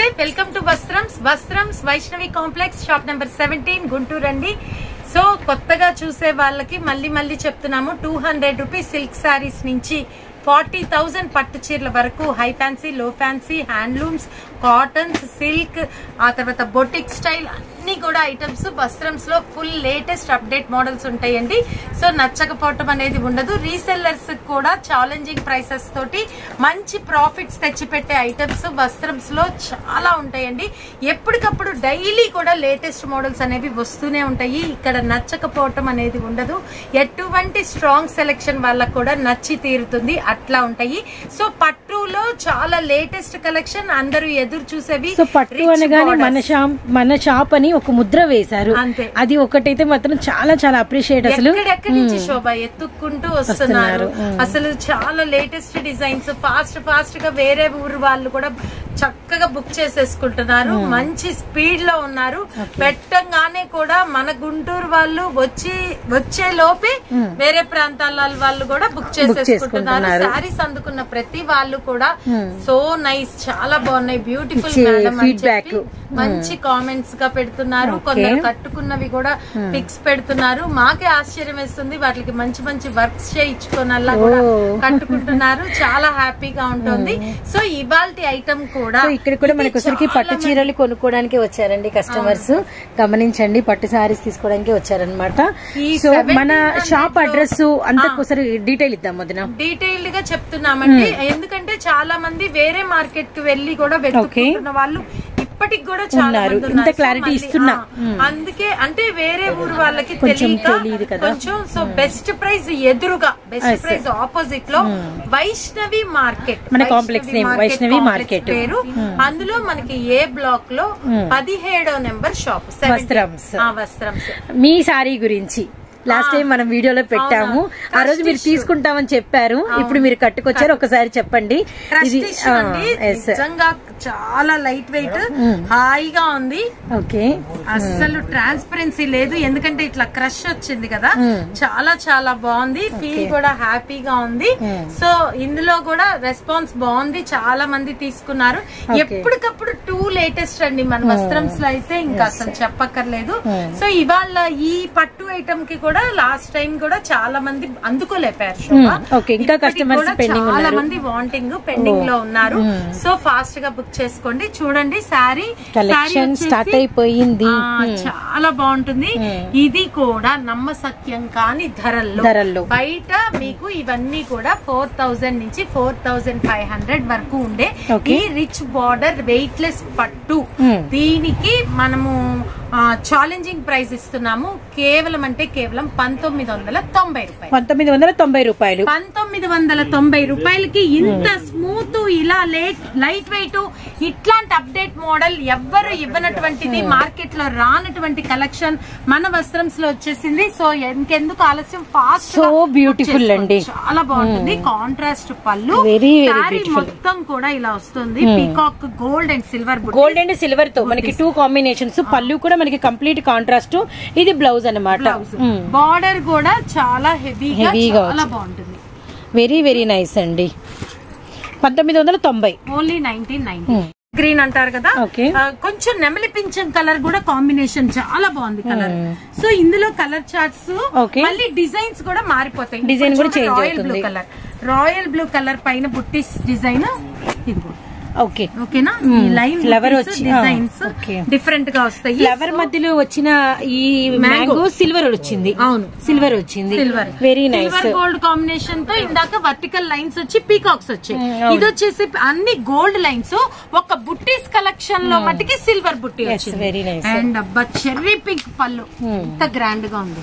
Welcome to Vastrams Vastrams Vaishnavi complex shop number seventeen Guntur అండి so కొత్తగా చూసే వాళ్ళకి మళ్ళీ మళ్ళీ చెప్తున్నాము two hundred rupees silk saris నుంచి ఫార్టీ థౌజండ్ పట్టు చీరల వరకు హై ఫ్యాన్సీ లో ఫ్యాన్సీ హ్యాండ్లూమ్స్ కాటన్స్ సిల్క్ ఆ తర్వాత బొటిక్ స్టైల్ అన్ని కూడా ఐటమ్స్ వస్త్రమ్స్ లో ఫుల్ లేటెస్ట్ అప్డేట్ మోడల్స్ ఉంటాయండి సో నచ్చకపోవటం అనేది ఉండదు రీసెల్లర్స్ కూడా ఛాలెంజింగ్ ప్రైసెస్ తోటి మంచి ప్రాఫిట్స్ తెచ్చిపెట్టే ఐటమ్స్ వస్త్రమ్స్ లో చాలా ఉంటాయండి ఎప్పటికప్పుడు డైలీ కూడా లేటెస్ట్ మోడల్స్ అనేవి వస్తూనే ఉంటాయి ఇక్కడ నచ్చకపోవటం అనేది ఉండదు ఎటువంటి స్ట్రాంగ్ సెలెక్షన్ వాళ్ళకు కూడా నచ్చి తీరుతుంది అట్లా ఉంటాయి సో పట్టులో చాలా లేటెస్ట్ కలెక్షన్ అందరూ ఎదురు చూసేవి సో పట్టు rich అనగానే borders. మన షాప్ మన షాప్ అని ఒక ముద్ర వేశారు అంతే. అది ఒకటైతే మాత్రం చాలా చాలా అప్రిషియేట్ అసలు ఎక్కడెక్కడి నుంచి శోభ ఎత్తుక్కుంటూ వస్తున్నారు అసలు చాలా లేటెస్ట్ డిజైన్స్ ఫాస్ట్ ఫాస్ట్ గా వేరే ఊరు వాళ్ళు కూడా చక్కగా బుక్ చేసేసుకుంటున్నారు మంచి స్పీడ్ లో ఉన్నారు పెట్టంగానే కూడా మన గుంటూరు వాళ్ళు వచ్చి వచ్చే లోపే వేరే ప్రాంతాల వాళ్ళు కూడా బుక్ చేసేసుకుంటున్నారు చేసుకుంటున్నారు. శారీస్ అందుకున్న ప్రతి వాళ్ళు కూడా సో నైస్ చాలా బాగున్నాయి బ్యూటిఫుల్ ఇచ్చే మేడం అని feedback. చెప్పి మంచి కామెంట్స్ గా పెడుతున్నారు కొందరు కట్టుకున్నవి కూడా పిక్స్ పెడుతున్నారు మాకే ఆశ్చర్యం వేస్తుంది వాటికి మంచి మంచి వర్క్స్ చేయించుకోనల్లా కూడా ఓ. కట్టుకుంటున్నారు చాలా హ్యాపీగా ఉంటుంది సో ఇవాళ ఐటమ్ కూడా సో ఇక్కడ కూడా ఇది మనకి ఒకసారికి చాలా పట్టు చీరలు కొనుక్కోవడానికి వచ్చారండి కస్టమర్స్ గమనించండి పట్టు సారీస్ తీసుకోవడానికి వచ్చారనమాట ఈ సో 1700 మన షాప్ అడ్రస్ అంతా ఒకసారి డీటెయిల్ ఇద్దాం వదిన డీటెయిల్డ్ గా చెప్తున్నామండి ఎందుకంటే చాలా మంది వేరే మార్కెట్ కి వెళ్లి కూడా వెతుకుంటున్న వాళ్ళు ఇప్పటికి కూడా చాలా ఉన్నారు. మంది ఇంత ఉన్నారు. సో clarity మళ్ళీ, ఇస్తున్నా. ఆ, అందుకే అంటే వేరే ఊరు వాళ్ళకి కొంచెం తెలియక తెలీదు కదా. కొంచెం సో బెస్ట్ ప్రైస్ ఎదురుగా బెస్ట్ ప్రైస్ ఆపోజిట్ లో వైష్ణవి మార్కెట్ మన complex name, వైష్ణవి మార్కెట్. పేరు అందులో మనకి ఏ బ్లాక్ లో పదిహేడో నెంబర్ షాప్ వస్త్రమ్స్. వస్త్రంస్ మీ సారీ గురించి లాస్ట్ టైం మనం వీడియోలో పెట్టాము ఆ రోజు మీరు తీసుకుంటామని చెప్పారు ఇప్పుడు మీరు కట్టుకొచ్చారు ఒకసారి చెప్పండి ఇది Prestige అండి నిజంగా చాలా లైట్ వెయిట్ హాయిగా ఉంది ఓకే అస్సలు ట్రాన్స్పరెన్సీ లేదు ఎందుకంటే ఇట్లా క్రష్ వచ్చింది కదా చాలా చాలా బాగుంది ఫీల్ కూడా హ్యాపీగా ఉంది సో ఇందులో కూడా రెస్పాన్స్ బాగుంది చాలా మంది తీసుకున్నారు ఎప్పటికప్పుడు టూ లేటెస్ట్ అండి మన వస్త్రంస్ లో అయితే ఇంకా అసలు చెప్పక్కర్లేదు సో ఇవాళ ఈ పట్టు ఐటమ్ కి కూడా లాస్ట్ టైం కూడా చాలా మంది అందుకోలేపారు శోభ. okay. ఇంకా ఇప్పటికి customers కూడా pending చాలా ఉన్నారు. మంది వాంటింగ్ పెండింగ్ లో ఉన్నారు సో ఫాస్ట్ గా బుక్ చేసుకోండి చూడండి శారీ కలెక్షన్ స్టార్ట్ అయిపోయింది ఆ, చాలా బాగుంటుంది ఇది కూడా నమ్మసత్యం కాని ధరల్లో ధరల్లో. బయట మీకు ఇవన్నీ కూడా ఫోర్ థౌజండ్ నుంచి ఫోర్ థౌజండ్ ఫైవ్ హండ్రెడ్ వరకు ఉండే Okay. ఈ రిచ్ బార్డర్ వెయిట్ లెస్ పట్టు Hmm. దీనికి మనము ఛాలెంజింగ్ ప్రైస్ ఇస్తున్నాము కేవలం అంటే కేవలం పంతొమ్మిది వందల తొంభై రూపాయలు పంతొమ్మిది వందల తొంభై రూపాయలు పంతొమ్మిది వందల తొంభై రూపాయలకి ఇంత స్మూత్ ఇలా లేట్ లైట్ వెయిట్ ఇట్లాంటి అప్డేట్ మోడల్ ఎవ్వరు ఇవ్వనటువంటిది మార్కెట్ లో రానటువంటి కలెక్షన్ మన వస్త్రంస్ లో వచ్చేసింది సో ఇంకెందుకు ఆలస్యం ఫాస్ట్ So beautiful అండి. చాలా బాగుంటుంది కాంట్రాస్ట్ పళ్ళు Very, very శారీ beautiful. మొత్తం కూడా ఇలా వస్తుంది peacock gold and silver gold and silver తో మనకి టూ కాంబినేషన్స్ పళ్ళు కూడా మనకి కంప్లీట్ కాంట్రాస్ట్ ఇది బ్లౌజ్ అనమాట బార్డర్ కూడా చాలా హెవీగా హెవీగా చాలా బాగుంటుంది వెరీ వెరీ నైస్ అండి పంతొమ్మిది వందల తొంభై ఓన్లీ నైన్టీన్ నైన్టీ గ్రీన్ అంటారు కదా Okay. ఆ, కొంచెం నెమలి పింఛం కలర్ కూడా కాంబినేషన్ చాలా బాగుంది కలర్ సో ఇందులో కలర్ చార్ట్స్ Okay. మళ్ళీ డిజైన్స్ కూడా మారిపోతాయి Design కూడా change రాయల్ బ్లూ అవుతుంది. కలర్ రాయల్ బ్లూ కలర్ పైన బుట్టిస్ డిజైన్ ఇది ఓకే ఓకేనా ఈ లైన్ Flower వచ్చి- డిజైన్స్ ఆ, okay. డిఫరెంట్ గా వస్తాయి ఫ్లవర్ మధ్యలో వచ్చిన ఈ మ్యాంగో సిల్వర్ వచ్చింది అవును. సిల్వర్ వచ్చింది silver very nice silver gold combination తో ఇందాక వర్టికల్ లైన్స్ వచ్చి పీకాక్స్ వచ్చాయి ఇది వచ్చేసి అన్ని గోల్డ్ లైన్స్ ఒక బుట్టీస్ కలెక్షన్ లో మట్టికి సిల్వర్ బుట్టి Yes, వచ్చింది very nice. అండ్ అబ్బా చెర్రీ పింక్ పళ్ళు ఎంత గ్రాండ్ గా ఉంది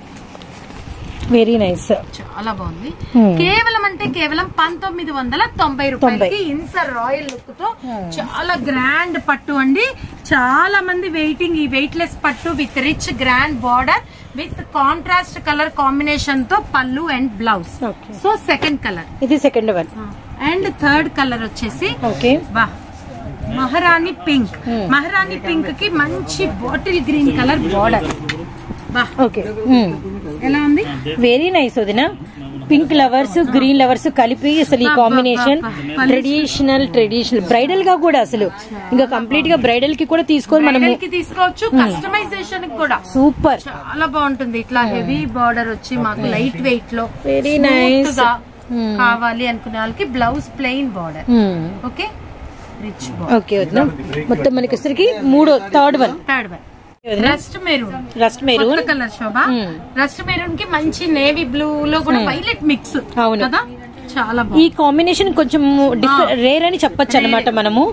వెరీ నైస్ చాలా బాగుంది Hmm. కేవలం అంటే కేవలం పంతొమ్మిది వందల తొంభై రూపాయలకి ఇంత రాయల్ లుక్ తో చాలా గ్రాండ్ పట్టు అండి చాలా మంది వెయిటింగ్ ఈ వెయిట్ లెస్ పట్టు with rich grand border with contrast colour combination తో పళ్ళు and blouse Okay. So second colour ఇది second one and third colour వచ్చేసి ఓకే వా మహారాణి పింక్ మహారాణి పింక్ కి మంచి బాటిల్ గ్రీన్ కలర్ బార్డర్ బా ఓకే ఎలా ఉంది వెరీ నైస్ వదిన పింక్ లవర్స్ గ్రీన్ లవర్స్ కలిపి అసలు ఈ కాంబినేషన్ ట్రెడిషనల్ ట్రెడిషనల్ బ్రైడల్ గా కూడా అసలు ఇంకా కంప్లీట్ గా బ్రైడల్ కి కూడా తీసుకొని మనము బ్రైడల్ కి తీసుకోవచ్చు కస్టమైజేషన్ కూడా సూపర్ చాలా బాగుంటుంది ఇట్లా హెవీ బార్డర్ వచ్చి మాకు లైట్ వెయిట్ లో Very smooth nice. గా కావాలి అనుకునే వాళ్ళకి blouse plain border okay rich border okay వదిన మొత్తం మనకి వచ్చరికి మూడో third one third one rust maroon rust maroon కొత్త కలర్ శోభ రస్ట్ మెరూన్ కి మంచి నేవీ బ్లూ లో కూడా వైలెట్ మిక్స్ అవును. కదా చాలా ఈ బాగుంది కాంబినేషన్ కొంచెం రేర్ అని చెప్పొచ్చు అనమాట మనము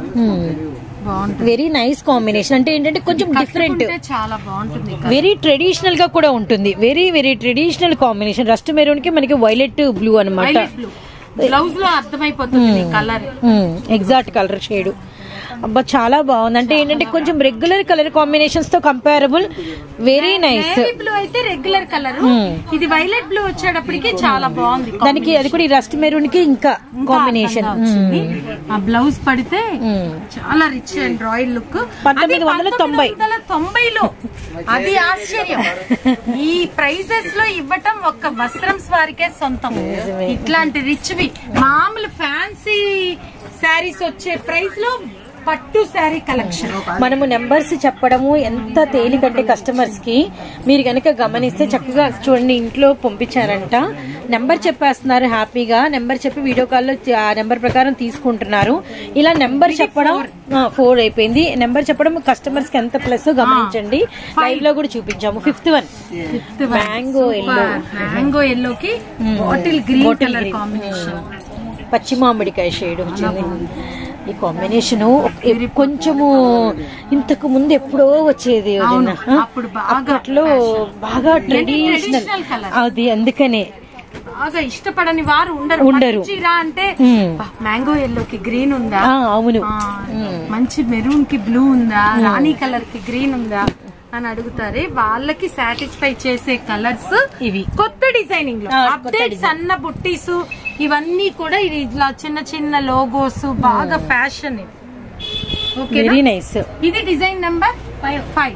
బాగుంటుంది వెరీ నైస్ కాంబినేషన్ అంటే ఏంటంటే కొంచెం డిఫరెంట్ కట్టుకుంటే చాలా బాగుంటుంది ఈ colour. వెరీ ట్రెడిషనల్ గా కూడా ఉంటుంది very very traditional combination rust maroon కి మనకి వైలెట్ బ్లూ అనమాట వైలెట్ బ్లూ బ్లౌజ్ లో అర్థమైపోతుంది కలర్ ఎగ్జాక్ట్ కలర్ షేడ్ అబ్బా చాలా బాగుంది అంటే ఏంటంటే కొంచెం రెగ్యులర్ కలర్ కాంబినేషన్స్ తో comparable very nice navy blue అయితే రెగ్యులర్ కలర్ ఇది వైలెట్ బ్లూ వచ్చేటప్పటికి చాలా బాగుంది దానికి అది కూడా ఈ రస్ట్ మెరూన్ కి ఇంకా కాంబినేషన్ వచ్చింది. ఆ బ్లౌజ్ పడితే చాలా రిచ్ అండ్ రాయల్ లుక్ పంతొమ్మిది వందల తొంభై. తొంభైలో అది ఆశ్చర్యం ఈ ప్రైజెస్ లో ఇవ్వటం ఒక్క వస్త్రం వారికే సొంతం ఇట్లాంటి రిచ్ వి మామూలు ఫ్యాన్సీ శారీస్ వచ్చే ప్రైస్ లో పట్టు శారీ కలెక్షన్ మనము నెంబర్స్ చెప్పడము ఎంత తేలికంటే కస్టమర్స్ కి మీరు గనక గమనిస్తే చక్కగా చూడండి ఇంట్లో పంపించారంట నెంబర్ చెప్పేస్తున్నారు హ్యాపీగా నెంబర్ చెప్పి వీడియో కాల్లో ఆ నెంబర్ ప్రకారం తీసుకుంటున్నారు ఇలా నెంబర్ చెప్పడం ఫోర్ అయిపోయింది నెంబర్ చెప్పడం కస్టమర్స్ కి ఎంత ప్లస్ గమనించండి లైవ్ లో కూడా చూపించాము fifth one mango yellow mango ఎల్లోకి బాటిల్ గ్రీన్ కలర్ కాంబినేషన్ పచ్చి మామిడికాయ షేడ్ వచ్చింది ఈ కాంబినేషన్ కొంచెము ఇంతకు ముందు ఎప్పుడో వచ్చేది వదిన. అవును, అప్పుడు బాగా అప్పట్లో బాగా ట్రెడిషనల్ traditional colour. అది అందుకనే బాగా ఇష్టపడని వారు ఉండరు ఉండరు. పట్టు చీర అంటే మ్మ్. మ్యాంగో ఎల్లోకి గ్రీన్ ఉందా ఆ, అవును ఆ, మంచి మెరూన్ కి బ్లూ ఉందా రాణి కలర్ కి గ్రీన్ ఉందా అని అడుగుతారే వాళ్ళకి సాటిస్ఫై చేసే కలర్స్ ఇవి కొత్త డిజైనింగ్ లో ఆ, కొత్త అప్డేట్ సన్న బుట్టీస్ ఇవన్నీ కూడా ఇది ఇట్లా చిన్న చిన్న లోగోస్ బాగా ఫ్యాషన్ ఇది ఓకే వెరీ నైస్ ఇది design number five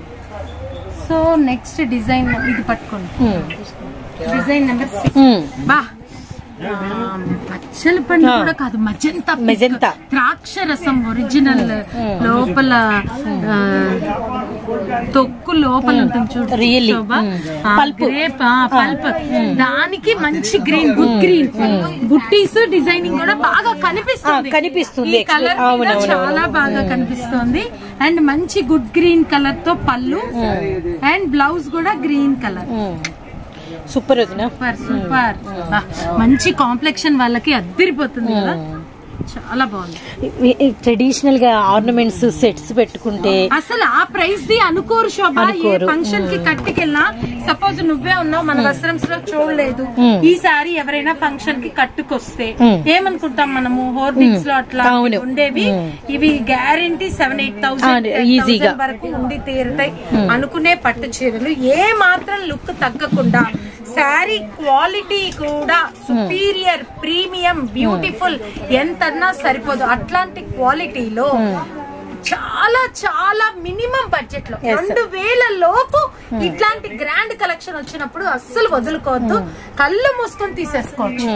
so next design ఇది పట్టుకోండి డిజైన్ నెంబర్ సిక్స్ బా ఆ, పచ్చల పండు కూడా కాదు మజంతా pink. మెజంతా. ద్రాక్ష రసం ఒరిజినల్ లోపల ఆ, తొక్కు లోపల ఉంటుంది చూడు Really. శోభ. Mm. ఆ, Pulp. grape, ఆ, pulp. దానికి మంచి గ్రీన్ గుడ్ గ్రీన్ బుట్టీస్ డిజైనింగ్ కూడా బాగా కనిపిస్తుంది ఆ, కనిపిస్తుంది. ఈ కలర్ అవును, అవును, చాలా బాగా కనిపిస్తుంది అండ్ మంచి గుడ్ గ్రీన్ కలర్ తో పళ్ళు అండ్ బ్లౌజ్ కూడా గ్రీన్ కలర్ సూపర్ వదిన సూపర్ సూపర్ బా, మంచి కాంప్లెక్షన్ వాళ్ళకి అద్దరిపోతుంది కదా చాలా బాగుంది ట్రెడిషనల్ గా ఆర్నమెంట్స్ సెట్స్ పెట్టుకుంటే అసలు ఆ ప్రైస్ ది అనుకోరు శోభ ఏ అనుకోరు. ఫంక్షన్ కి కట్టుకెళ్ళినా సపోజ్ నువ్వే ఉన్నావు మన వస్త్రంస్ లో చూడలేదు ఈ సారీ ఎవరైనా ఫంక్షన్ కి కట్టుకొస్తే ఏమనుకుంటాం మనము హోర్డింగ్స్ లో అట్లా అవును. ఉండేవి ఇవి గ్యారంటీ సెవెన్ ఎయిట్ థౌసండ్ ఆ, ఈజీగా. వరకు ఉండి తీరుతాయి అనుకునే పట్టు చీరలు ఏ మాత్రం లుక్ తగ్గకుండా శారీ క్వాలిటీ కూడా సుపీరియర్ ప్రీమియం బ్యూటిఫుల్ ఎంతన్నా సరిపోదు అట్లాంటి క్వాలిటీలో చాలా చాలా మినిమం బడ్జెట్ లో Yes, sir. రెండు వేల లోపు ఇట్లాంటి గ్రాండ్ కలెక్షన్ వచ్చినప్పుడు అస్సలు వదులుకోవద్దు కళ్ళు మూసుకొని తీసేసుకోవచ్చు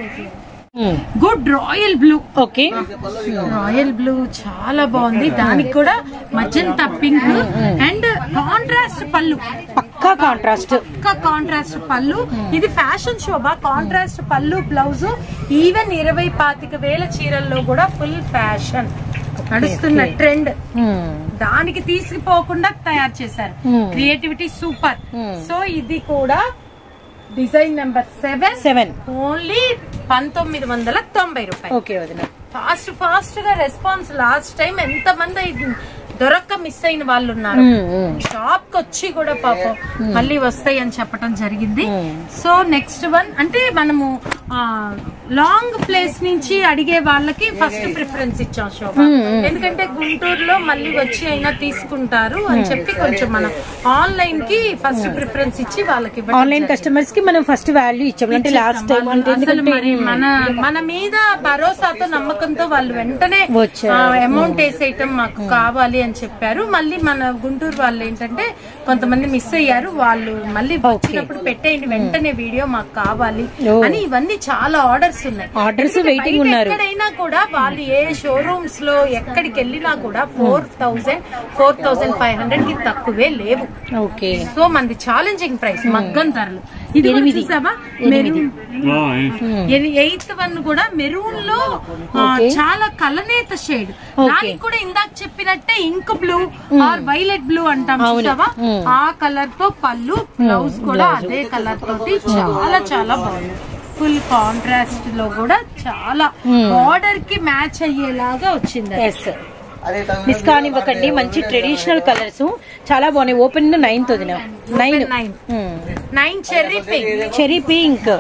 good royal blue okay royal blue చాలా బాగుంది దానికి కూడా మజంతా పింక్ అండ్ కాంట్రాస్ట్ పళ్ళు పక్కా కాంట్రాస్ట్ పక్క కాంట్రాస్ట్ పళ్ళు ఇది ఫ్యాషన్ శోభ కాంట్రాస్ట్ పళ్ళు బ్లౌజ్ ఈవెన్ ఇరవై పాతిక వేల చీరల్లో కూడా ఫుల్ ఫ్యాషన్ నడుస్తున్న ట్రెండ్ దానికి తీసుకుపోకుండా తయారు చేశారు Hmm. Creativity super Hmm. So ఇది కూడా design number seven seven only పంతొమ్మిది వందల తొంభై రూపాయలు ఓకే వదిన ఫాస్ట్ ఫాస్ట్ గా రెస్పాన్స్ లాస్ట్ టైం ఎంత మంది దొరక్క మిస్ అయిన వాళ్ళు ఉన్నారు షాప్ కి వచ్చి కూడా పాపం మళ్ళీ వస్తాయి అని చెప్పడం జరిగింది సో నెక్స్ట్ వన్ అంటే మనము లాంగ్ ప్లేస్ నుంచి అడిగే వాళ్ళకి ఫస్ట్ ప్రిఫరెన్స్ ఇచ్చాం శోభ ఎందుకంటే గుంటూరులో మళ్ళీ వచ్చి అయినా తీసుకుంటారు అని చెప్పి కొంచెం మనం ఆన్లైన్ కి ఫస్ట్ ప్రిఫరెన్స్ ఇచ్చి వాళ్ళకి ఇవ్వడం ఆన్లైన్ కస్టమర్స్ కి మనం ఫస్ట్ వాల్యూ ఇచ్చాం అంటే లాస్ట్ టైం అంటే అసలు ఎందుకంటే మరి మన మన మీద భరోసాతో నమ్మకంతో వాళ్ళు వెంటనే వచ్చారు. అమౌంట్ వేసేయటం మాకు కావాలి అని చెప్పారు మళ్ళీ మన గుంటూరు వాళ్ళు ఏంటంటే కొంతమంది మిస్ అయ్యారు వాళ్ళు మళ్ళీ వచ్చినప్పుడు పెట్టేయండి వెంటనే వీడియో మాకు కావాలి ఓ. అని ఇవన్నీ చాలా ఆర్డర్స్ ఉన్నాయి Orders ఎందుకంటే waiting బయట ఉన్నారు. ఎక్కడైనా కూడా వాళ్ళు ఏ షోరూమ్స్ లో ఎక్కడికి వెళ్ళినా కూడా four thousand four thousand five hundred కి తక్కువే లేవు ఓకే సో మనది ఛాలెంజింగ్ ప్రైస్ మగ్గం ధరలు ఇది కూడా ఎనిమిది. చూసావా మెరూన్ ఎయిత్ వన్ కూడా మెరూన్ లో ఆ, Okay. చాలా కలనేత షేడ్ దానికి కూడా ఇందాక చెప్పినట్టే ink blue or violet blue అంటాం అవును. చూసావా Hmm. ఆ కలర్ తో పళ్ళు బ్లౌజ్ కూడా అదే కలర్ తోటి చాలా చాలా బాగుంది ఫుల్ కాంట్రాస్ట్ లో కూడా చాలా బార్డర్ కి మ్యాచ్ అయ్యేలాగా వచ్చింది అది. ఎస్ మిస్ కానివ్వకండి మంచి ట్రెడిషనల్ కలర్స్ చాలా బాగున్నాయి ఓపెన్ నైన్త్ వదిన nine nine nine cherry pink cherry pink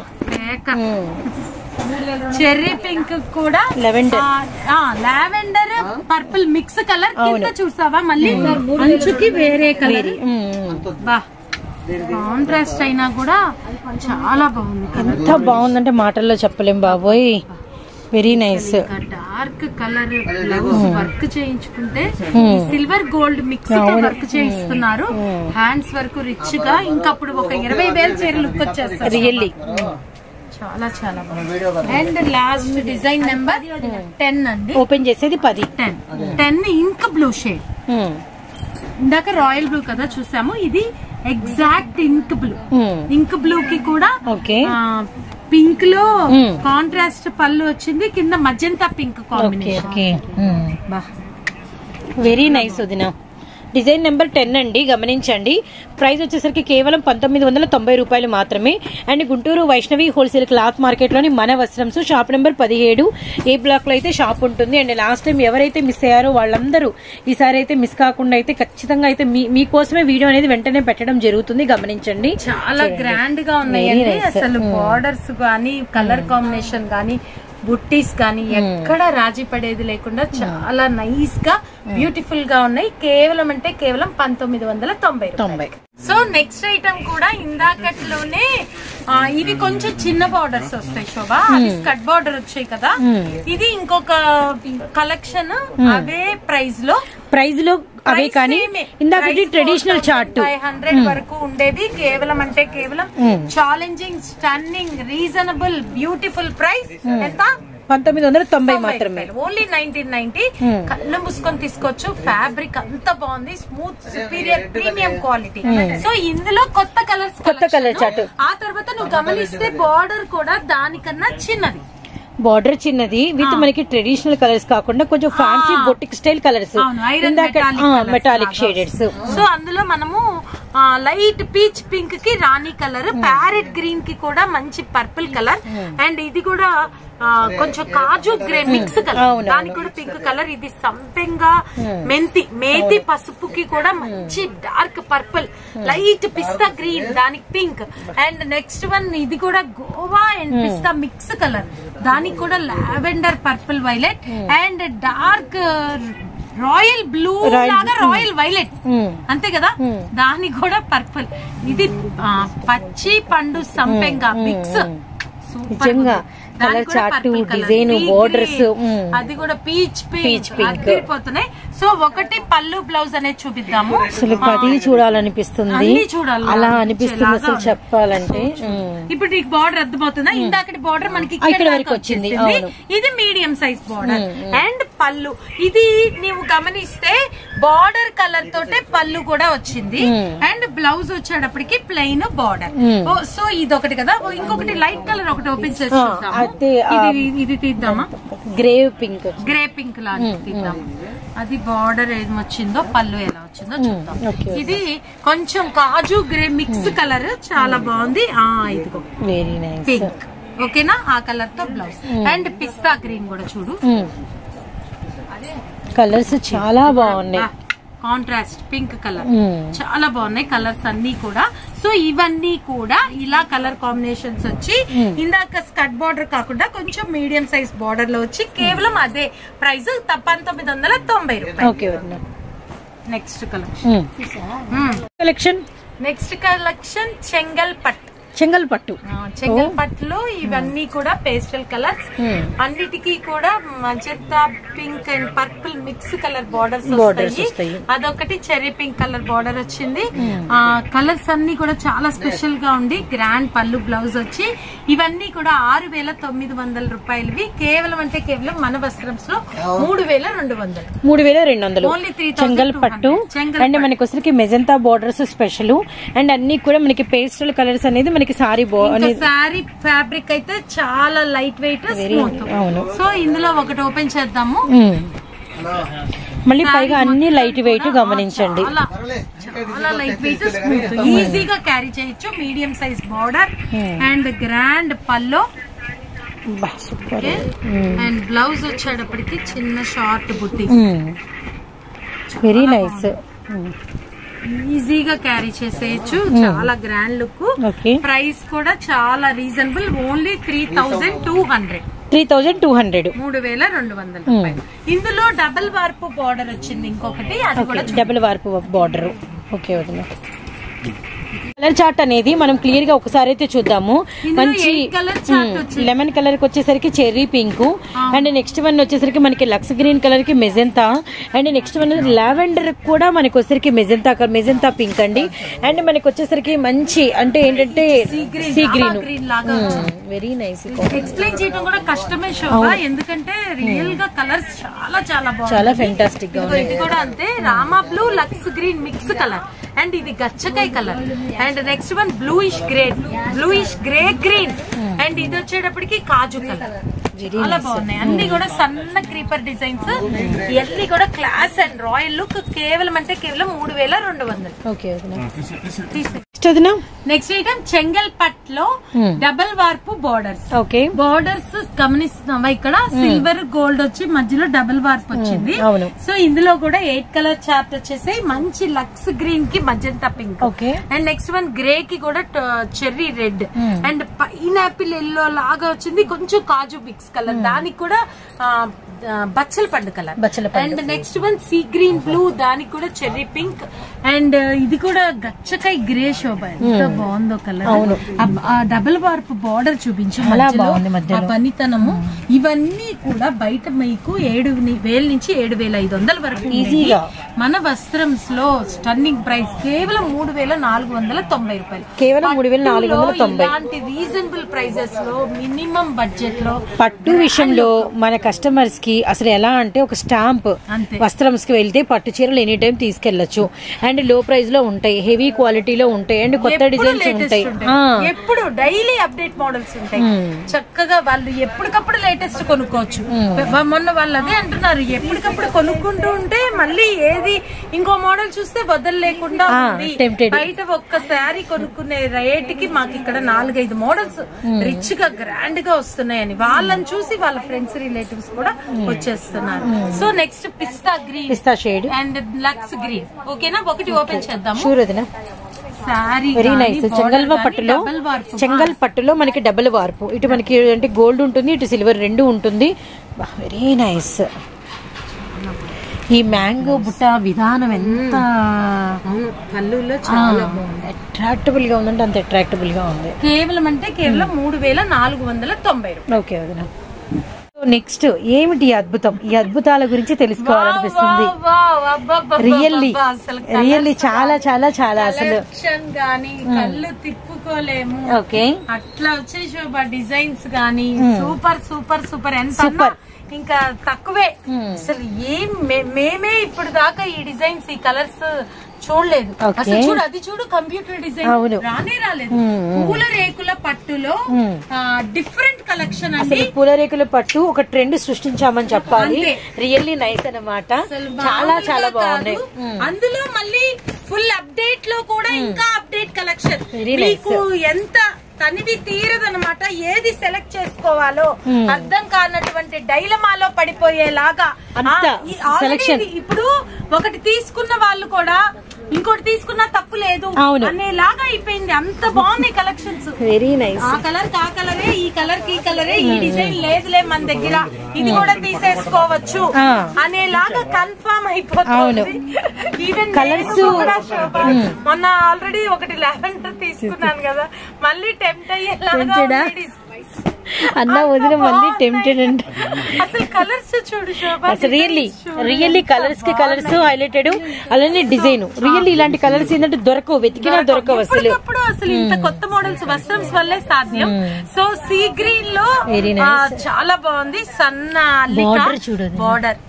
cherry pink కూడా Lavender. Lavender purple mix colour కింద అవును. చూసావా మళ్ళీ అంచుకి వేరే కలర్ బా కాంట్రాస్ట్ అయినా కూడా చాలా బాగుంది కలర్ ఎంత బాగుందంటే మాటల్లో చెప్పలేం బాబోయ్ very nice dark colour blouse work చేయించుకుంటే సిల్వర్ గోల్డ్ మిక్స్ వర్క్ చేయిస్తున్నారు హ్యాండ్స్ వర్క్ రిచ్ గా ఇంకప్పుడు ఒక ఇరవై వేల చీర లుక్ వచ్చేస్తారు రియల్లీ చాలా చాలా బాగుంది and last design number ten అండి ఓపెన్ చేసేది పది ten ten ink blue shade um, ఇందాక రాయల్ బ్లూ కదా చూసాము ఇది exact ink blue um, ink blue కి కూడా ఓకే పింక్ లో Hmm. కాంట్రాస్ట్ పళ్ళు వచ్చింది కింద magenta pink okay combination okay um. బా వెరీ నైస్ వదిన డిజైన్ నెంబర్ టెన్ అండి గమనించండి ప్రైస్ వచ్చేసరికి కేవలం పంతొమ్మిది వందల తొంభై రూపాయలు మాత్రమే and Guntur Vaishnavi wholesale cloth మార్కెట్లోని మన వస్త్రంస్ షాప్ నెంబర్ పదిహేడు ఏ బ్లాక్లో అయితే షాప్ ఉంటుంది అండ్ లాస్ట్ టైం ఎవరైతే మిస్ అయ్యారో వాళ్ళందరూ ఈసారి అయితే మిస్ కాకుండా అయితే ఖచ్చితంగా అయితే మీ మీకోసమే వీడియో అనేది వెంటనే పెట్టడం జరుగుతుంది గమనించండి చాలా గ్రాండ్ గా ఉన్నాయండి Very nice. అసలు బార్డర్స్ గానీ కలర్ కాంబినేషన్ గానీ బుట్టీస్ కానీ ఎక్కడ రాజీ పడేది లేకుండా చాలా నైస్ గా బ్యూటిఫుల్ గా ఉన్నాయి కేవలం అంటే కేవలం పంతొమ్మిది వందల తొంభై రూపాయలు. తొంభై సో నెక్స్ట్ ఐటమ్ కూడా ఇందాకట్లోనే ఆ, ఇవి కొంచెం చిన్న బార్డర్స్ వస్తాయి శోభ అవి స్కట్ బార్డర్ వచ్చాయి కదా ఇది ఇంకొక కలెక్షన్ అవే ప్రైస్ లో ప్రైజ్ లో అవే కానీ ఇందాకటి ట్రెడిషనల్ చార్ట్ ఫైవ్ హండ్రెడ్ వరకు ఉండేవి కేవలం అంటే కేవలం challenging stunning reasonable beautiful price ఎంత పంతొమ్మిది వందల తొంభై మాత్రమే ఓన్లీ నైన్టీన్ నైన్టీ కళ్ళు మూసుకొని తీసుకోవచ్చు ఫ్యాబ్రిక్ అంత బాగుంది smooth superior premium quality so ఇందులో కొత్త కలర్స్ కొత్త colour chart. ఆ తర్వాత నువ్వు గమనిస్తే బార్డర్ కూడా దానికన్నా చిన్నది బార్డర్ చిన్నది విత్ మనకి ట్రెడిషనల్ కలర్స్ కాకుండా కొంచెం ఫ్యాన్సీ బొటిక్ స్టైల్ కలర్స్ అవును, iron metallic colours మెటాలిక్ లాగా షేడెడ్స్ సో అందులో మనము లైట్ పీచ్ పింక్ కి రాణి కలర్ ప్యారెట్ గ్రీన్ కి కూడా మంచి పర్పుల్ కలర్ అండ్ ఇది కూడా ఆ, కొంచెం కాజు గ్రే మిక్స్ కలర్ అవును, దానికి కూడా పింక్ కలర్ ఇది సంపెంగా మెంతి మేతి పసుపుకి కూడా మంచి dark purple light pista green దానికి పింక్ అండ్ నెక్స్ట్ వన్ ఇది కూడా Goa and pista mix colour దానికి కూడా lavender purple violet and dark royal blue Royal లాగా రాయల్ వైలెట్ Hmm. అంతే కదా దానికి కూడా పర్పుల్ ఇది ఆ, పచ్చి పండు సంపెంగా మిక్స్ నిజంగా కలర్ చార్ట్ డిజైన్ బోర్డర్స్ అది కూడా పీచ్ Peach పీచ్ pink. అదిరిపోతున్నాయి సో ఒకటి పళ్ళు బ్లౌజ్ అనేది చూపిద్దాము అసలు పది చూడాలనిపిస్తుంది అన్ని చూడాలి. అలా అనిపిస్తుంది వచ్చేలాగా అసలు ఉంది. చెప్పాలంటే ఉమ్. ఇప్పుడు నీకు బార్డర్ అర్థమవుతుందా ఇందాకటి బార్డర్ మనకి ఇక్కడ ఇక్కడ వరకు దాకా వచ్చింది, వచ్చేసింది. అవును. ఇది మీడియం సైజ్ బార్డర్ అండ్ పళ్ళు ఇది నీవు గమనిస్తే బార్డర్ కలర్ తోటే పళ్ళు కూడా వచ్చింది అండ్ బ్లౌజ్ వచ్చేటప్పటికి ప్లెయిన్ బార్డర్ సో ఇది ఒకటి కదా ఓ, ఇంకొకటి లైట్ కలర్ ఒకటి ఓపెన్ చేసి ఆ, చూద్దాము. అదే, ఆ, ఇది ఇది తీద్దామా గ్రేవ్ పింక్ గ్రే పింక్ లాగా తీద్దాం అది బార్డర్ ఏం వచ్చిందో పళ్ళు ఎలా వచ్చిందో చూద్దాం okay. ఇది కొంచెం కాజు గ్రే మిక్స్ కలర్ చాలా బాగుంది ఆ ఇదిగో వెరీ నైస్ పింక్ ఓకేనా ఆ కలర్ తో బ్లౌజ్ అండ్ పిస్తా గ్రీన్ కూడా చూడు కలర్స్ చాలా బాగున్నాయి కాంట్రాస్ట్ పింక్ కలర్ మ్మ్. చాలా బాగున్నాయి కలర్స్ అన్ని కూడా సో ఇవన్నీ కూడా ఇలా కలర్ కాంబినేషన్స్ వచ్చి ఇందాక స్కట్ బార్డర్ కాకుండా కొంచెం మీడియం సైజ్ బార్డర్ లో వచ్చి కేవలం అదే ప్రైస్ పంతొమ్మిది వందల తొంభై రూపాయలు ఓకే వదిన next collection collection next collection చెంగల్ పట్ చెంగల్ పట్టు చెంగల్ పట్టులో ఇవన్నీ కూడా పేస్టల్ కలర్స్ Hmm. అన్నిటికీ కూడా magenta pink and purple mix colour borders Borders వస్తాయి వస్తాయి. అదొకటి చెర్రీ పింక్ కలర్ బార్డర్ వచ్చింది ఆ కలర్స్ అన్ని కూడా చాలా స్పెషల్ గా ఉంది గ్రాండ్ పళ్ళు బ్లౌజ్ వచ్చి ఇవన్నీ కూడా ఆరు వేల తొమ్మిది వందల రూపాయలవి కేవలం అంటే కేవలం మన వస్త్రంస్ లో మూడు వేల రెండు వందలు మూడు వేల రెండు వందలు Only 3,200. చెంగల్ పట్టు చెంగల్ అండ్ మనకి వచ్చరికి మెజంతా బోర్డర్స్ స్పెషల్ అండ్ అన్ని కూడా మనకి పేస్టల్ కలర్స్ అనేది మనకి సారీ బో అనేది శారీ ఫ్యాబ్రిక్ అయితే చాలా లైట్ వెయిట్ స్మూత్ అవును. సో ఇందులో ఒకటి ఓపెన్ చేద్దాము మ్మ్. మళ్ళీ పైగా అన్ని లైట్ వెయిట్ గమనించండి చాలా చాలా లైట్ వెయిట్ స్మూత్ ఈజీగా క్యారీ చేయొచ్చు medium size border and grand పల్లో బా, సూపర్ అండ్ బ్లౌజ్ వచ్చేటప్పటికి చిన్న షార్ట్ బుట్టి వెరీ నైస్ ఈజీగా క్యారీ చేసేయచ్చు చాలా గ్రాండ్ లుక్ ఓకే ప్రైస్ కూడా చాలా reasonable only three thousand two hundred three thousand two hundred మూడు వేల రెండు వందల రూపాయలు ఇందులో డబుల్ వార్పు బార్డర్ వచ్చింది ఇంకొకటి అది కూడా డబుల్ వార్పు బార్డర్ ఓకే వదిన కలర్ చార్ట్ అనేది మనం క్లియర్ గా ఒకసారి అయితే చూద్దాము ఇందులో మంచి eight colour chart వచ్చింది. లెమన్ కలర్ కి వచ్చేసరికి cherry pink and next one వచ్చేసరికి మనకి లక్స్ గ్రీన్ కలర్ కి magenta and next one lavender కూడా మనకి వచ్చేసరికి మెజెంతా మెజెంతా పింక్ అండి అండ్ మనకి వచ్చేసరికి మంచి అంటే ఏంటంటే green, sea lava green green లాగా వెరీ నైస్ ఎక్స్ప్లెయిన్ చేయడం కూడా కష్టమే శోభ ఎందుకంటే రియల్ గా కలర్స్ చాలా చాలా బాగుంది చాలా ఫెంటాస్టిక్ గా ఇదిగో ఇది కూడా అంతే Rama blue lux green mix colour and ఇది గచ్చకాయ colour and next one bluish grey bluish grey green and ఇది వచ్చేటప్పటికి కాజు కలర్ చాలా బాగున్నాయి అన్ని కూడా సన్న క్రీపర్ డిజైన్స్ ఇవన్నీ కూడా క్లాస్ అండ్ రాయల్ లుక్ కేవలం అంటే కేవలం మూడు వేల రెండు వందలు ఓకే వదిన నెక్స్ట్ వదిన నెక్స్ట్ ఐటమ్ చెంగల్ పట్ లో Hmm. Double warp borders okay borders గమనిస్తున్నావా ఇక్కడ సిల్వర్ గోల్డ్ వచ్చి మధ్యలో డబుల్ వార్ప్ వచ్చింది అవును. సో ఇందులో కూడా ఎయిట్ కలర్ చార్ట్ వచ్చేసి మంచి లక్స్ గ్రీన్ కి magenta pink okay and next one grey కి కూడా cherry red and pineapple yellow లాగా వచ్చింది కొంచెం కాజు మిక్స్ కలర్ దానికి కూడా ఆ, ఆ, బచ్చల పండు కలర్ బచ్చల పండు. And next one sea green blue దానికి కూడా చెర్రీ పింక్ అండ్ ఇది కూడా గచ్చకాయ గ్రే శోభ ఎంత బాగుందో కలర్ అవును. ఆ డబుల్ వార్ప్ బార్డర్ చూపించు చాలా మధ్యలో బాగుంది మధ్యలో. ఆ పనితనము ఇవన్నీ కూడా బయట మీకు ఏడు ని- వేల నుంచి ఏడు వేల ఐదు వందల వరకు ఉండేవి. ఈజీగా. మన వస్త్రంస్ లో స్టన్నింగ్ ప్రైస్ కేవలం మూడు వేల నాలుగు వందల తొంభై రూపాయలు కేవలం మూడు వేల నాలుగు వందల పట్టులో తొంభై ఇలాంటి రీజనబుల్ ప్రైజెస్ లో మినిమం బడ్జెట్ లో పట్టు విషయంలో మన కస్టమర్స్ కి అసలు ఎలా అంటే ఒక స్టాంప్ అంతే. వస్త్రంస్ కి వెళ్తే పట్టు చీరలు ఎనీ టైం తీసుకెళ్లొచ్చు అండ్ లో ప్రైస్ లో ఉంటాయి హెవీ క్వాలిటీలో ఉంటాయి అండ్ కొత్త ఎప్పుడు డిజైన్స్ latest ఉంటాయి ఉంటాయి. ఆ, ఎప్పుడు డైలీ అప్డేట్ మోడల్స్ ఉంటాయి చక్కగా వాళ్ళు ఎప్పటికప్పుడు లేటెస్ట్ కొనుక్కోవచ్చు వ- మొన్న వాళ్ళు అదే అంటున్నారు ఎప్పటికప్పుడు కొనుక్కుంటూ ఉంటే మళ్ళీ ఏది ఇంకో మోడల్ చూస్తే వదలు లేకుండా ఆ, ఉంది tempted. బయట ఒక్క శారీ కొనుక్కునే రేట్ కి మాకు ఇక్కడ నాలుగైదు మోడల్స్ రిచ్ గా గ్రాండ్ గా వస్తున్నాయని వాళ్ళని చూసి వాళ్ళ ఫ్రెండ్స్ రిలేటివ్స్ కూడా వచ్చేస్తున్నారు సో నెక్స్ట్ పిస్తా గ్రీన్ పిస్తా షేడ్ అండ్ లక్స్ గ్రీన్ ఓకేనా ఒకటి ఓపెన్ చేద్దాము షూర్ వదిన శారీ వెరీ నైస్ చెంగల్వ పట్టులో చెంగల్ పట్టులో మనకి డబుల్ వార్పు ఇటు మనకి అంటే గోల్డ్ ఉంటుంది ఇటు సిల్వర్ రెండు ఉంటుంది వెరీ నైస్ ఈ మ్యాంగో బుట్ట విధానం ఎంత పళ్ళులో చాలా బాగుంది అట్రాక్టబుల్ గా ఉందంటే అంత అట్రాక్టబుల్ గా ఉంది కేవలం అంటే కేవలం మూడు వేల నాలుగు వందల తొంభై రూపాయలు ఓకే వదిన నెక్స్ట్ ఏమిటి ఈ అద్భుతం ఈ అద్భుతాల గురించి తెలుసుకోవాలనిపిస్తుంది వావ్, వావ్, అబ్బబ్బబ్బబ్బబ్బ, రియల్లీ అసలు రియల్లీ చాలా చాలా చాలా అసలు కలెక్షన్ గానీ కళ్ళు తిప్పుకోలేము ఓకే అట్లా వచ్చే శోభ డిజైన్స్ గానీ సూపర్ సూపర్ సూపర్ ఎంత Super. అన్నా ఇంకా తక్కువే అసలు ఏం మే- మేమే ఇప్పుడు దాకా ఈ డిజైన్స్ ఈ కలర్స్ చూడలేదు Okay. అసలు చూడు అది చూడు కంప్యూటర్ డిజైన్ అవును. రానే రాలేదు పూల రేకుల పట్టులో డిఫరెంట్ కలెక్షన్ అండి అసలు పూలరేకుల పట్టు ఒక ట్రెండ్ సృష్టించామని చెప్పాలి అంతే. రియల్లీ నైస్ అన్నమాట అసలు చాలా మామూలుగా చాలా బాగున్నాయి కాదు. అందులో మళ్ళీ ఫుల్ అప్డేట్ లో కూడా ఇంకా అప్డేట్ కలెక్షన్ Very nice. మీకు ఎంత తనివి తీరదనమాట ఏది సెలెక్ట్ చేసుకోవాలో అర్థం కానటువంటి డైలమాలో పడిపోయేలాగా అంత ఆ, ఈ already selection. ఇది ఇప్పుడు ఒకటి తీసుకున్న వాళ్ళు కూడా ఇంకోటి తీసుకున్నా తప్పు లేదు అవును. అనేలాగా అయిపోయింది అంత బాగున్నాయి కలెక్షన్స్ వెరీ నైస్ ఆ కలర్ కి ఆ కలరే ఈ కలర్ కి ఈ కలరే ఈ డిజైన్ లేదులే మన దగ్గర ఇది కూడా తీసేసుకోవచ్చు ఆ. అనేలాగా కన్ఫర్మ్ అవును. అయిపోతుంది ఈవెన్ Colours- కూడా శోభ. మొన్న ఆల్రెడీ ఒకటి లెవెండర్ తీసుకున్నాను కదా మళ్ళీ టెంప్ట్ అయ్యేలాగా Tempted ఆ? ఉంది design. అన్న వదిన మళ్ళీ టెంప్టెడ్ అంట అసలు కలర్స్ చూడు శోభ అసలు రియల్లీ రియల్లీ కలర్స్ కి కలర్స్ హైలైటెడ్ అలానే డిజైన్ రియల్లీ ఇలాంటి కలర్స్ ఏంటంటే దొరకవు వెతికినా దొరకవు అసలు ఎప్పటికప్పుడు అసలు ఇంత కొత్త మోడల్స్ వస్త్రమ్స్ వల్లే సాధ్యం సో సీ గ్రీన్ లో Very ఆ, nice. చాలా బాగుంది సన్న Border చూడు అది. బార్డర్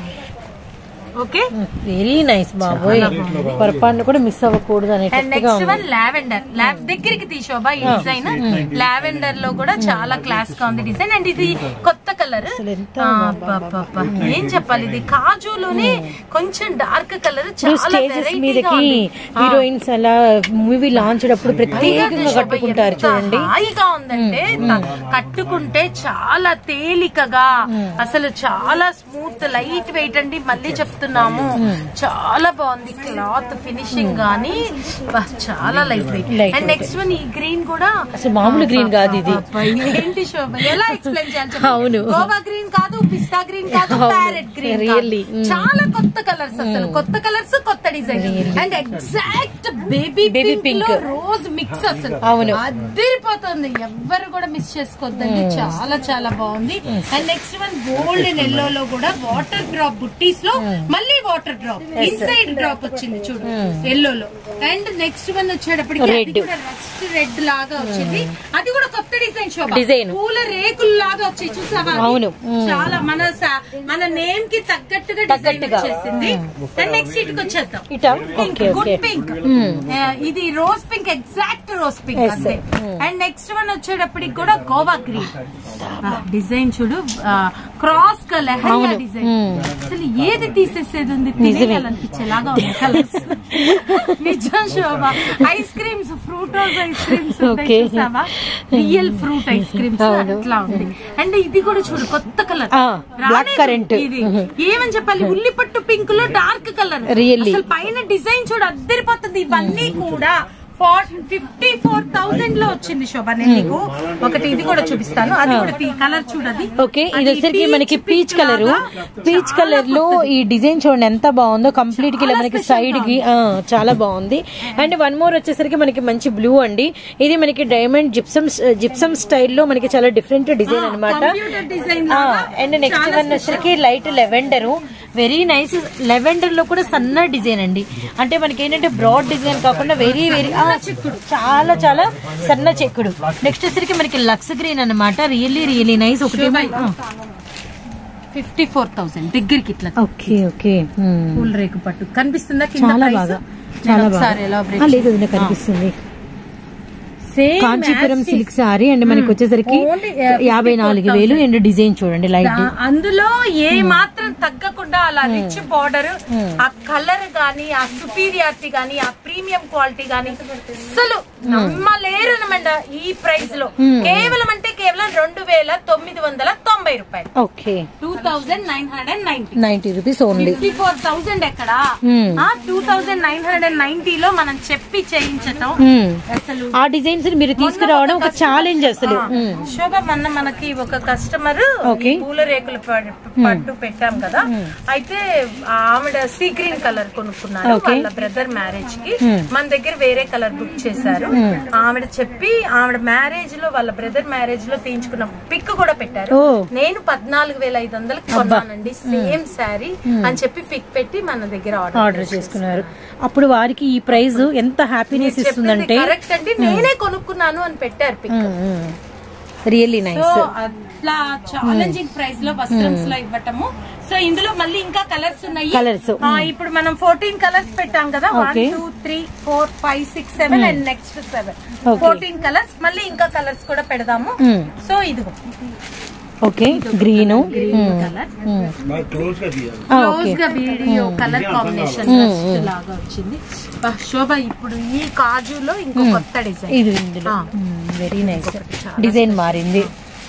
ఓకే వెరీ నైస్ బాబోయ్ పొరపాటును కూడా మిస్ అవ్వకూడదు అండ్ అనేటట్టుగా నెక్స్ట్ ఉంది వన్ లావెండర్ ల్యాబ్ దగ్గరికి తీసోబా ఈ డిజైన్ లావెండర్ లో కూడా చాలా క్లాస్ గా ఉంది డిజైన్ అండ్ ఇది కొత్త కలర్ అసలు ఎంత ఏం చెప్పాలి ఇది కాజులోనే కొంచెం డార్క్ కలర్ ఇప్పుడు చాలా స్టేజెస్ వెరైటీగా మీదకి ఉంది హీరోయిన్స్ అలా మూవీ లాంచ్ అప్పుడు ప్రత్యేకంగా కట్టుకుంటారు ఎంత చూడండి హాయిగా ఉందంటే త- కట్టుకుంటే చాలా తేలికగా అసలు చాలా స్మూత్ లైట్ వెయిట్ అండి మళ్ళీ చెప్తున్నాము చాలా బాగుంది క్లాత్ ఫినిషింగ్ గానీ బా, చాలా light weight Light and next one ఈ గ్రీన్ కూడా అసలు మామూలు green కాదు ఇది. అబ్బా, ఏంటి శోభ ఎలా ఎక్స్ప్లెయిన్ చేయాలి చెప్పు? అవును. గోవా గ్రీన్ కాదు పిస్తా గ్రీన్ కాదు అవును. Parrot green Really. Mm. చాలా కొత్త కలర్స్ అసలు కొత్త కలర్స్ కొత్త design and exact baby Baby pink pink. లో రోజ్ మిక్స్ అసలు అవును. అదిరిపోతుంది ఎవ్వరు కూడా మిస్ చేసుకోవద్దండి చాలా చాలా బాగుంది and next one golden yellow లో కూడా వాటర్ డ్రాప్ బుట్టీస్ లో మళ్ళీ వాటర్ డ్రాప్ ఇన్సైడ్ డ్రాప్ వచ్చింది చూడు ఎల్లో లో అండ్ నెక్స్ట్ వన్ వచ్చేటప్పటికి అది Red. కూడా రస్ట్ రెడ్ లాగా వచ్చింది అది కూడా కొత్త డిజైన్ శోభ Design. పూల రేకులు లాగా వచ్చాయి చూసావా అది? అవును. మ్మ్. చాలా మన స- మన నేమ్ కి తగ్గట్టుగా డిజైన్ తగ్గట్టుగా. వచ్చేసింది అండ్ నెక్స్ట్ ఇటుకి వచ్చేద్దాం ఇటా pink okay good okay pink ఇది rose pink exact rose pink Yes, అంతే అండ్ నెక్స్ట్ వన్ వచ్చేటప్పటికి కూడా గోవా గ్రీన్ డిజైన్ చూడు క్రాస్ గా లెహరియా అవును. Design Hmm. అసలు ఏది తీసేసేది ఉంది తినేయాలనిపించేలాగా ఉంది కలర్స్ నిజం Shobha ice creams fruit rose ice creams Okay. చూసావా రియల్ ఫ్రూట్ ఐస్ క్రీమ్స్ అవును. అట్లా ఉంది అండ్ ఇది కూడా చూడు కొత్త కలర్ ఆ, black currant. ఇది ఏమని చెప్పాలి ఉల్లిపట్టు పింక్ లో డార్క్ కలర్ Really. అసలు పైన డిజైన్ చూడు అద్దరిపోతుంది ఇవన్నీ కూడా ఫిఫ్టీ ఫోర్ థౌసండ్ లో వచ్చింది శోభ నేను నీకు ఒకటి ఇది కూడా చూపిస్తాను అది కూడా కలర్ చూడది ఓకే ఇది వచ్చేసరికి మనకి పీచ్ కలర్ పీచ్ కలర్ లో ఈ డిజైన్ చూడండి ఎంత బాగుందో కంప్లీట్ గా ఇలా మనకి సైడ్ కి ఆ, చాలా బాగుంది అండ్ వన్ మోర్ వచ్చేసరికి మనకి మంచి బ్లూ అండి ఇది మనకి డైమండ్ జిప్సమ్ జిప్సమ్ స్టైల్లో మనకి చాలా డిఫరెంట్ డిజైన్ అనమాట computer design and next one వచ్చేసరికి light lavender very nice lavender లో కూడా సన్న డిజైన్ అండి అంటే మనకి ఏంటంటే బ్రాడ్ డిజైన్ కాకుండా వెరీ వెరీ చాలా చాలా సన్న చెక్కుడు నెక్స్ట్ వచ్చేసరికి మనకి లక్స్ గ్రీన్ అన్నమాట రియల్లీ రియల్లీ నైస్ ఒకటి ఫిఫ్టీ ఫోర్ థౌసండ్ దగ్గరికి ఇట్లా ఓకే ఓకే పూల రేకు పట్టు కనిపిస్తుందా కింద చాలా price? బాగా నేను చాలా ఒకసారి బాగా elaborate ఆ, లేదు వదిన కనిపిస్తుంది Same Kanchipuram as silk saree and మనకి వచ్చేసరికి Only, uh, యాభై నాలుగు వేలు అండ్ డిజైన్ చూడండి లైట్ దా- అందులో ఏ మాత్రం తగ్గకుండా అలా రిచ్ బార్డర్ ఆ కలర్ గాని ఆ సుపీరియారిటీ గాని ఆ ప్రీమియం క్వాలిటీ గాని అసలు నమ్మలేరు అనమాట ఈ ప్రైస్ లో కేవలం అంటే కేవలం రెండు వేల తొమ్మిది వందల తొంభై రూపాయలు okay two thousand nine hundred and ninety ninety rupees only fifty four thousand ఎక్కడ Hmm. Two thousand nine hundred and ninety లో మనం చెప్పి చేయించటం అసలు ఆ డిజైన్స్ మీరు తీసుకురావడం ఒక ఛాలెంజ్ అసలు ఆ, శోభ మొన్న మనకి ఒక కస్టమర్ Okay. పూల రేకులు ప- పట్టు పెట్టాం కదా అయితే ఆవిడ సీ గ్రీన్ కలర్ కొనుక్కున్నారు Okay. వాళ్ళ బ్రదర్ మ్యారేజ్ కి మన దగ్గర వేరే కలర్ బుక్ చేశారు ఆవిడ చెప్పి ఆవిడ మ్యారేజ్ లో వాళ్ళ బ్రదర్ మ్యారేజ్ లో తీయించుకున్న పిక్ కూడా పెట్టారు Oh. నేను పద్నాలుగు వేల ఐదు వందలకి కొన్నానండి సేమ్ శారీ అని చెప్పి పిక్ పెట్టి మన దగ్గర ఆర్డర్ ఆర్డర్ చేసుకున్నారు అప్పుడు వారికి ఈ ప్రైస్ ఎంత హ్యాపీనెస్ ఇస్తుందంటే కరెక్ట్ అండి నేనే కొనుక్కున్నాను అని పెట్టారు పిక్ రియల్లీ సో నైస్ అట్లా ఛాలెంజింగ్ ప్రైస్ లో వస్త్రమ్స్ లో ఇవ్వటము సో ఇందులో మళ్ళీ ఇంకా కలర్స్ ఉన్నాయి Colours. ఆ, ఇప్పుడు మనం ఫోర్టీన్ కలర్స్ పెట్టాం కదా one Okay. Two three four five six seven and next seven Okay. Fourteen colours మళ్ళీ ఇంకా కలర్స్ కూడా పెడదాము Hmm. సో ఇదిగో okay green colour okay close గా వీడియో కలర్ కాంబినేషన్ లాగా వచ్చింది బా, శోభ ఇప్పుడు ఈ కాజులో ఇంకో కొత్త డిజైన్ ఇది ఇందులో ఆ. వెరీ నైస్ డిజైన్ మారింది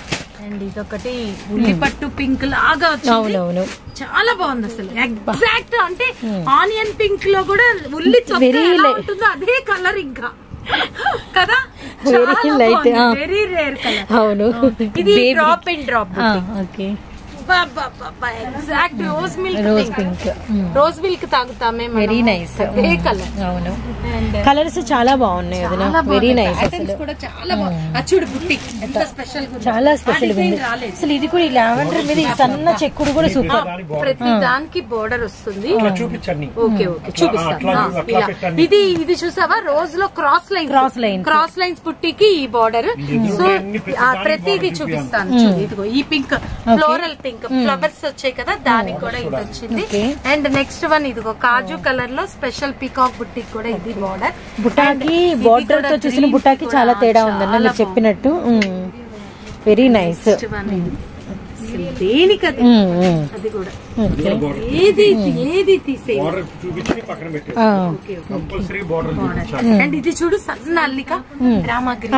అండ్ ఇదొకటి ఉల్లిపట్టు పింక్ లాగా వచ్చింది అవునవును చాలా బాగుంది అసలు ఎగ్జాక్ట్ అంటే ఆనియన్ పింక్ లో కూడా ఉల్లి చొక్క Very ఎలా light. ఉంటుందో అదే కలర్ ఇంకా కదా Very light, ఆ. వెరీ రేర్ కలర్ అవును ఇది Baby. Drop and drop okay exact rose milk rose pink rose milk తాగుతామే వెరీ నైస్ అదే కలర్ అవును అండ్ కలర్స్ చాలా బాగున్నాయి వదిన వెరీ నైస్ ప్యాటర్న్స్ అసలు కూడా చాలా బాగుంది అచ్చుడు బుట్టి ఎంత స్పెషల్ చాలా స్పెషల్ ఉంది రాలేదు అసలు ఇది కూడా ఈ లావెండర్ మీద ఈ సన్న చెక్కుడు కూడా సూపర్ ప్రతి దానికి బోర్డర్ వస్తుంది ఇట్లా చూపించండి ఓకే ఓకే చూపిస్తాను అట్లా ఆ, అట్లా ఇలా. పెట్టండి. ఇది ఇది చూసావా రోజ్ లో cross line Cross lines. Cross lines పుట్టికి ఈ బార్డర్ ఎదురు సో అన్ని ప్రతి ఆ, దానికి ప్రతిదీ border చూపిస్తాను చూడు ఇదిగో ఈ పింక్ ఫ్లోరల్ పింక్ ఫ్లవర్స్ వచ్చాయి కదా దానికి కూడా ఇది వచ్చింది Okay. అండ్ నెక్స్ట్ వన్ ఇదిగో కాజు కలర్ లో స్పెషల్ పికాక్ బుట్టికి కూడా ఇది బార్డర్ బుటాకి బార్డర్ తో చూసిన బుటాకి చాలా తేడా ఉందన్న మీరు చెప్పినట్టు వెరీ నైస్ దేనికి అది అది కూడా ఏది ఏది తీసే బార్డర్ చూపించి పక్కన పెట్టేసి కంపల్సరీ బార్డర్ చూపించాలి అండ్ ఇది చూడు సన్న అల్లిక Ramagiri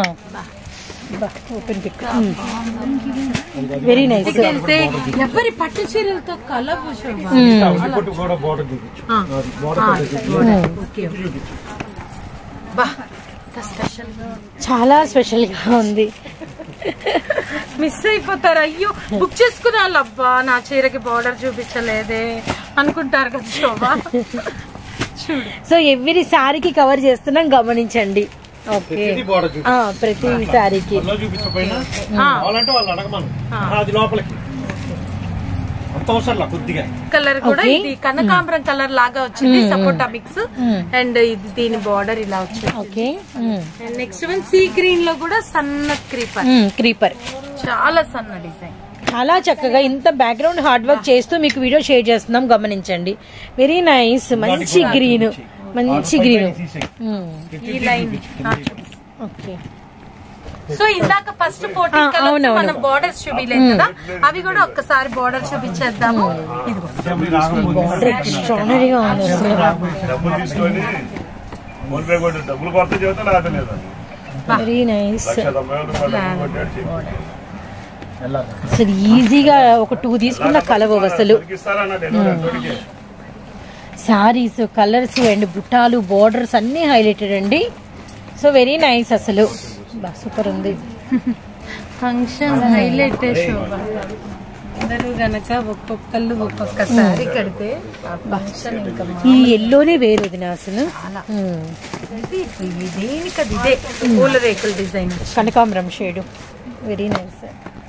open pic very nice వెళ్తే ఎవరి పట్టు చీరలతో కలవు శోభ ఉల్లిపట్టు కూడా బార్డర్ చూపించు ఆ. బార్డర్ ఓకే చూపించు బా స్పెషల్ చాలా స్పెషల్ గా ఉంది మిస్ అయిపోతారు అయ్యో బుక్ చేసుకున్నాను అబ్బా నా చీరకి బార్డర్ చూపించలేదే అనుకుంటారు కదా శోభ చూడు సో ఎవ్రీ సారీకి కవర్ చేస్తున్నాం గమనించండి ఓకే ప్రతిదీ బార్డర్ చూపించు ఆ, ప్రతి సారీకి అలా చూపించకపోయినా కావాలంటే వాళ్ళు అడగమను అది లోపలికి అంత అవసరం కొద్దిగా కలర్ కూడా Okay. ఇది కనకాంబరం కలర్ లాగా వచ్చింది సపోటా మిక్స్ అండ్ ఇది దీని బార్డర్ ఇలా వచ్చింది okay and next one sea green లో కూడా సన్న క్రీపర్ క్రీపర్ చాలా సన్న డిజైన్ చాలా చక్కగా ఇంత బ్యాక్గ్రౌండ్ హార్డ్ వర్క్ చేస్తూ మీకు వీడియో షేర్ చేస్తున్నాం గమనించండి వెరీ నైస్ మంచి గ్రీన్ మంచి గ్రీన్ ఈ లైన్ ఓకే సో ఇందాక ఫస్ట్ ఫోర్టీ ఆ, కలర్స్ అవునవును. మనం బోర్డర్స్ చూపించలేదు కదా అవి కూడా ఒక్కసారి బోర్డర్ చూపించేద్దాము ఇదిగో ఎక్స్ట్రానరీగా ఉంది అసలు డబ్బులు తీసుకొని ఫోన్ పే కొట్టి డబ్బులు కొత్త చెబితే లేదా లేదా వెరీ నైస్ లక్ష తొంభై వేల రూపాయలు డబ్బులు కొట్టాడు చెప్పి. అసలు ఈజీగా ఒక టూ తీసుకున్న కలవు అసలు ఎవరికి ఇస్తారన్న డెలివరీ అంతటికి సారీస్ కలర్స్ అండ్ బుట్టాలు బోర్డర్స్ అన్ని హైలైటెడ్ అండి సో వెరీ నైస్ అసలు సూపర్ ఉంది ఫంక్షన్ హైలైట్ శోభ అందరూ గనక ఒక్కొక్కళ్ళు ఒక్కొక్క సారీ కడితే ఆ ఫంక్షన్ ఇంకా ఈ ఎల్లోనే వేరు వదిన అసలు ఉమ్. ఇది ఇది దేనికి అది ఇదే పూల రేకుల డిజైన్ కనకాంబరం shade very nice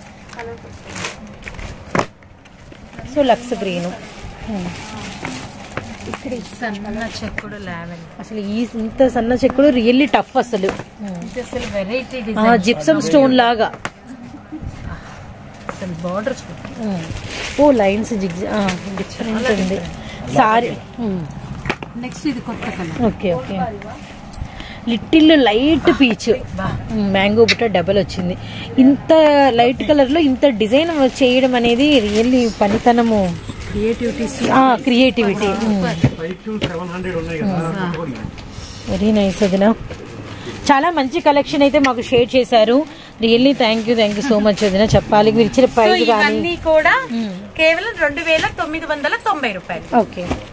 so lux green ఇక్కడ ఈ సన్న చెక్కుడు లావెల్ అసలు ఈ ఇంత సన్న చెక్కుడు రియల్లీ టఫ్ అసలు ఇది అసలు వెరైటీ డిజైన్ జిప్సమ్ స్టోన్ లాగా అసలు బార్డర్ చూడు ఉమ్. ఓ లైన్స్ జిగ్ డిఫరెంట్ ఉంది సారీ నెక్స్ట్ ఇది కొత్త colour okay okay little light peach mango బుట్ట డబల్ వచ్చింది ఇంత లైట్ కలర్ లో ఇంత డిజైన్ చేయడం అనేది రియల్లీ పనితనము creativities creativity five to seven hundred ఉన్నాయి కదా వెరీ నైస్ వదిన చాలా మంచి కలెక్షన్ అయితే మాకు షేర్ చేశారు really thank you thank you so much వదిన చెప్పాలి మీరు ఇచ్చిన సో ప్రైస్ కానీ ఇవన్నీ కూడా కేవలం రెండు వేల తొమ్మిది వందల తొంభై రూపాయలు ఓకే